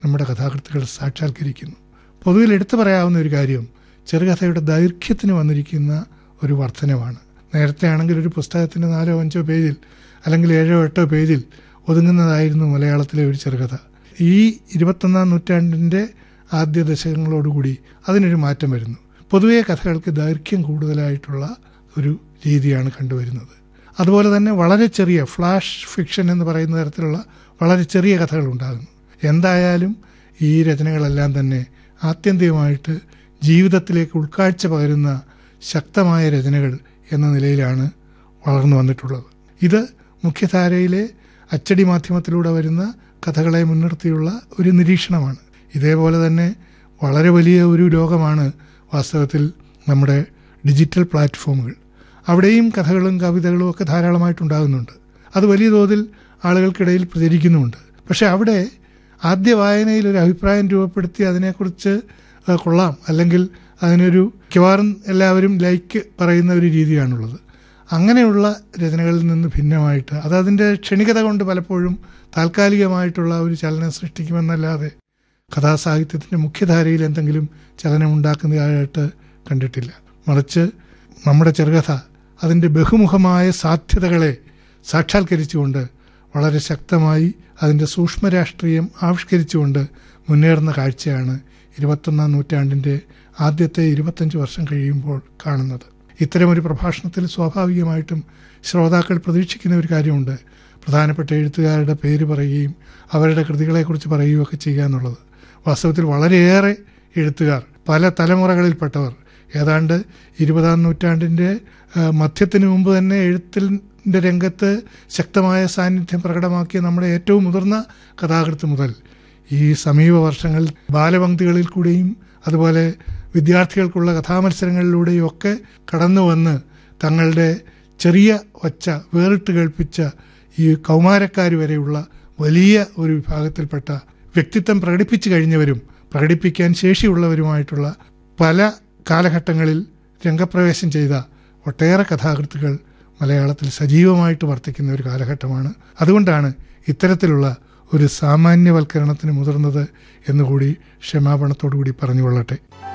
നമ്മുടെ കഥാകൃത്തുകൾ സാക്ഷാത്കരിക്കുന്നു പൊതുവിൽ എടുത്തു പറയാവുന്ന ഒരു കാര്യം ചെറുകഥയുടെ ദൈർഘ്യത്തിന് വന്നിരിക്കുന്ന ഒരു വർധനവാണ് നേരത്തെ ആണെങ്കിൽ ഒരു പുസ്തകത്തിന് നാലോ അഞ്ചോ പേജിൽ അല്ലെങ്കിൽ ഏഴോ എട്ടോ പേജിൽ ഒതുങ്ങുന്നതായിരുന്നു മലയാളത്തിലെ ഒരു ചെറുകഥ ഈ ഇരുപത്തൊന്നാം നൂറ്റാണ്ടിൻ്റെ ആദ്യ ദശകങ്ങളോടുകൂടി അതിനൊരു മാറ്റം വരുന്നു പൊതുവേ കഥകൾക്ക് ദൈർഘ്യം കൂടുതലായിട്ടുള്ള ഒരു രീതിയാണ് കണ്ടുവരുന്നത് അതുപോലെ തന്നെ വളരെ ചെറിയ ഫ്ലാഷ് ഫിക്ഷൻ എന്ന് പറയുന്ന തരത്തിലുള്ള വളരെ ചെറിയ കഥകൾ ഉണ്ടാകുന്നു എന്തായാലും ഈ രചനകളെല്ലാം തന്നെ ആത്യന്തികമായിട്ട് ജീവിതത്തിലേക്ക് ഉൾക്കാഴ്ച പകരുന്ന ശക്തമായ രചനകൾ എന്ന നിലയിലാണ് വളർന്നു വന്നിട്ടുള്ളത് ഇത് മുഖ്യധാരയിലെ അച്ചടി മാധ്യമത്തിലൂടെ വരുന്ന കഥകളെ മുൻനിർത്തിയുള്ള ഒരു നിരീക്ഷണമാണ് ഇതേപോലെ തന്നെ വളരെ വലിയ ഒരു ലോകമാണ് വാസ്തവത്തിൽ നമ്മുടെ ഡിജിറ്റൽ പ്ലാറ്റ്ഫോമുകൾ അവിടെയും കഥകളും കവിതകളും ഒക്കെ ധാരാളമായിട്ടുണ്ടാകുന്നുണ്ട് അത് വലിയ തോതിൽ ആളുകൾക്കിടയിൽ പ്രചരിക്കുന്നുമുണ്ട് പക്ഷെ അവിടെ ആദ്യ വായനയിൽ ഒരു അഭിപ്രായം രൂപപ്പെടുത്തി അതിനെക്കുറിച്ച് അത് കൊള്ളാം അല്ലെങ്കിൽ അതിനൊരു മിക്കവാറും എല്ലാവരും ലൈക്ക് പറയുന്ന ഒരു രീതിയാണുള്ളത് അങ്ങനെയുള്ള രചനകളിൽ നിന്ന് ഭിന്നമായിട്ട് അത് അതിൻ്റെ ക്ഷണികത കൊണ്ട് പലപ്പോഴും താൽക്കാലികമായിട്ടുള്ള ഒരു ചലനം സൃഷ്ടിക്കുമെന്നല്ലാതെ കഥാസാഹിത്യത്തിൻ്റെ മുഖ്യധാരയിൽ എന്തെങ്കിലും ചലനം ഉണ്ടാക്കുന്നതായിട്ട് കണ്ടിട്ടില്ല മറിച്ച് നമ്മുടെ ചെറുകഥ അതിൻ്റെ ബഹുമുഖമായ സാധ്യതകളെ സാക്ഷാത്കരിച്ചുകൊണ്ട് വളരെ ശക്തമായി അതിൻ്റെ സൂക്ഷ്മ രാഷ്ട്രീയം ആവിഷ്കരിച്ചുകൊണ്ട് മുന്നേറുന്ന കാഴ്ചയാണ് ഇരുപത്തൊന്നാം നൂറ്റാണ്ടിൻ്റെ ആദ്യത്തെ ഇരുപത്തഞ്ച് വർഷം കഴിയുമ്പോൾ കാണുന്നത് ഇത്തരമൊരു പ്രഭാഷണത്തിൽ സ്വാഭാവികമായിട്ടും ശ്രോതാക്കൾ പ്രതീക്ഷിക്കുന്ന ഒരു കാര്യമുണ്ട് പ്രധാനപ്പെട്ട എഴുത്തുകാരുടെ പേര് പറയുകയും അവരുടെ കൃതികളെക്കുറിച്ച് പറയുകയൊക്കെ ചെയ്യുക എന്നുള്ളത് വാസ്തവത്തിൽ വളരെയേറെ എഴുത്തുകാർ പല തലമുറകളിൽപ്പെട്ടവർ ഏതാണ്ട് ഇരുപതാം നൂറ്റാണ്ടിൻ്റെ മധ്യത്തിന് മുമ്പ് തന്നെ എഴുത്തിൻ്റെ രംഗത്ത് ശക്തമായ സാന്നിധ്യം പ്രകടമാക്കിയ നമ്മുടെ ഏറ്റവും മുതിർന്ന കഥാകൃത്ത് മുതൽ ഈ സമീപ വർഷങ്ങളിൽ ബാലപംക്തികളിൽ കൂടെയും അതുപോലെ വിദ്യാർത്ഥികൾക്കുള്ള കഥാമത്സരങ്ങളിലൂടെയും ഒക്കെ കടന്നു വന്ന് തങ്ങളുടെ ചെറിയ ഒച്ച വേറിട്ട് കേൾപ്പിച്ച ഈ കൗമാരക്കാർ വരെയുള്ള വലിയ ഒരു വിഭാഗത്തിൽപ്പെട്ട വ്യക്തിത്വം പ്രകടിപ്പിച്ചു കഴിഞ്ഞവരും പ്രകടിപ്പിക്കാൻ ശേഷിയുള്ളവരുമായിട്ടുള്ള പല കാലഘട്ടങ്ങളിൽ രംഗപ്രവേശം ചെയ്ത ഒട്ടേറെ കഥാകൃത്തുക്കൾ മലയാളത്തിൽ സജീവമായിട്ട് വർത്തിക്കുന്ന ഒരു കാലഘട്ടമാണ് അതുകൊണ്ടാണ് ഇത്തരത്തിലുള്ള ഒരു സാമാന്യവൽക്കരണത്തിന് മുതിർന്നത് എന്നുകൂടി ക്ഷമാപണത്തോടുകൂടി പറഞ്ഞുകൊള്ളട്ടെ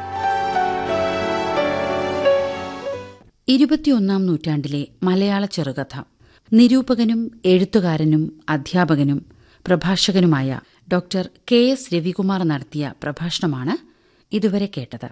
ഇരുപത്തിയൊന്നാം നൂറ്റാണ്ടിലെ മലയാള ചെറുകഥ നിരൂപകനും എഴുത്തുകാരനും അധ്യാപകനും പ്രഭാഷകനുമായ ഡോക്ടർ കെ എസ് രവികുമാർ നടത്തിയ പ്രഭാഷണമാണ് ഇതുവരെ കേട്ടത്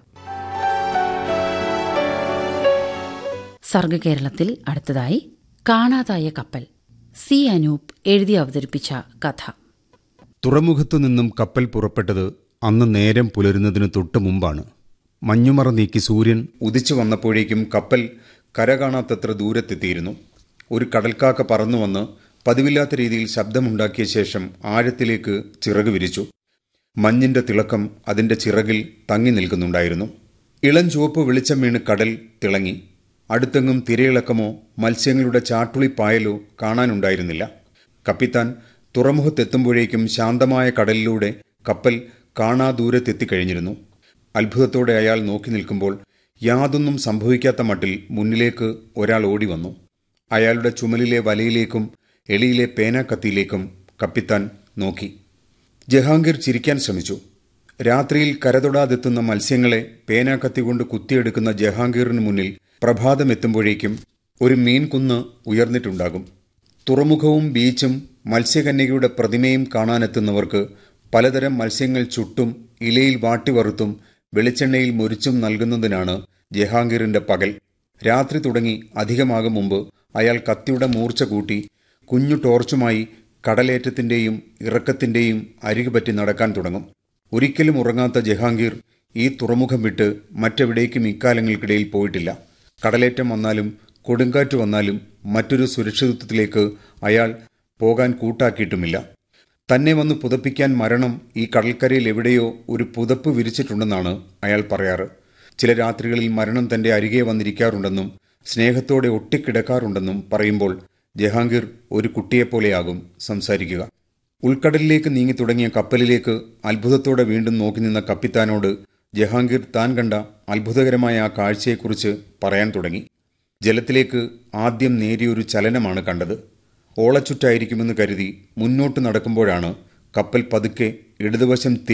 സർഗകേരളത്തിൽ അടുത്തതായി കാണാതായ കപ്പൽ സി അനൂപ് എഴുതി അവതരിപ്പിച്ച കഥ തുറമുഖത്തു നിന്നും കപ്പൽ പുറപ്പെട്ടത് അന്ന് നേരം പുലരുന്നതിനു തൊട്ടു മുമ്പാണ് മഞ്ഞുമറ നീക്കി സൂര്യൻ ഉദിച്ചു വന്നപ്പോഴേക്കും കപ്പൽ കര കാണാത്തത്ര ദൂരത്തെത്തിയിരുന്നു ഒരു കടൽക്കാക്ക പറന്നു വന്ന് പതിവില്ലാത്ത രീതിയിൽ ശബ്ദമുണ്ടാക്കിയ ശേഷം ആഴത്തിലേക്ക് ചിറക് വിരിച്ചു മഞ്ഞിന്റെ തിളക്കം അതിന്റെ ചിറകിൽ തങ്ങി നിൽക്കുന്നുണ്ടായിരുന്നു ഇളം ചുവപ്പ് വെളിച്ചം വീണ് കടൽ തിളങ്ങി അടുത്തെങ്ങും തിരയിളക്കമോ മത്സ്യങ്ങളുടെ ചാട്ടുളിപ്പായലോ കാണാനുണ്ടായിരുന്നില്ല കപ്പിത്താൻ തുറമുഖത്തെത്തുമ്പോഴേക്കും ശാന്തമായ കടലിലൂടെ കപ്പൽ കാണാ ദൂരത്തെത്തിക്കഴിഞ്ഞിരുന്നു അത്ഭുതത്തോടെ അയാൾ നോക്കി നിൽക്കുമ്പോൾ യാതൊന്നും സംഭവിക്കാത്ത മട്ടിൽ മുന്നിലേക്ക് ഒരാൾ ഓടി വന്നു അയാളുടെ ചുമലിലെ വലയിലേക്കും എളിയിലെ പേനാക്കത്തിയിലേക്കും കപ്പിത്താൻ നോക്കി ജഹാംഗീർ ചിരിക്കാൻ ശ്രമിച്ചു രാത്രിയിൽ കരതൊടാതെത്തുന്ന മത്സ്യങ്ങളെ പേനാക്കത്തി കൊണ്ട് കുത്തിയെടുക്കുന്ന ജഹാംഗീറിന് മുന്നിൽ പ്രഭാതമെത്തുമ്പോഴേക്കും ഒരു മീൻകുന്ന് ഉയർന്നിട്ടുണ്ടാകും തുറമുഖവും ബീച്ചും മത്സ്യകന്യകയുടെ പ്രതിമയും കാണാനെത്തുന്നവർക്ക് പലതരം മത്സ്യങ്ങൾ ചുട്ടും ഇലയിൽ വാട്ടിവറുത്തും വെളിച്ചെണ്ണയിൽ മുരിച്ചും നൽകുന്നതിനാണ് ജഹാംഗീറിന്റെ പകൽ രാത്രി തുടങ്ങി അധികമാകും മുമ്പ് അയാൾ കത്തിയുടെ മൂർച്ച കൂട്ടി കുഞ്ഞു ടോർച്ചുമായി കടലേറ്റത്തിന്റെയും ഇറക്കത്തിന്റെയും അരികുപറ്റി നടക്കാൻ തുടങ്ങും ഒരിക്കലും ഉറങ്ങാത്ത ജഹാംഗീർ ഈ തുറമുഖം വിട്ട് മറ്റെവിടേക്കും ഇക്കാലങ്ങൾക്കിടയിൽ പോയിട്ടില്ല കടലേറ്റം വന്നാലും കൊടുങ്കാറ്റ് വന്നാലും മറ്റൊരു സുരക്ഷിതത്വത്തിലേക്ക് അയാൾ പോകാൻ കൂട്ടാക്കിയിട്ടുമില്ല തന്നെ വന്ന് പുതപ്പിക്കാൻ മരണം ഈ കടൽക്കരയിൽ എവിടെയോ ഒരു പുതപ്പ് വിരിച്ചിട്ടുണ്ടെന്നാണ് അയാൾ പറയാറ് ചില രാത്രികളിൽ മരണം തന്റെ അരികെ വന്നിരിക്കാറുണ്ടെന്നും സ്നേഹത്തോടെ ഒട്ടിക്കിടക്കാറുണ്ടെന്നും പറയുമ്പോൾ ജഹാംഗീർ ഒരു കുട്ടിയെപ്പോലെയാകും സംസാരിക്കുക ഉൾക്കടലിലേക്ക് നീങ്ങി തുടങ്ങിയ കപ്പലിലേക്ക് അത്ഭുതത്തോടെ വീണ്ടും നോക്കി നിന്ന കപ്പിത്താനോട് ജഹാംഗീർ താൻ കണ്ട അത്ഭുതകരമായ ആ കാഴ്ചയെക്കുറിച്ച് പറയാൻ തുടങ്ങി ജലത്തിലേക്ക് ആദ്യം നേരിയൊരു ചലനമാണ് കണ്ടത് ഓളച്ചുറ്റായിരിക്കുമെന്ന് കരുതി മുന്നോട്ട് നടക്കുമ്പോഴാണ് കപ്പൽ പതുക്കെ ഇടതുവശം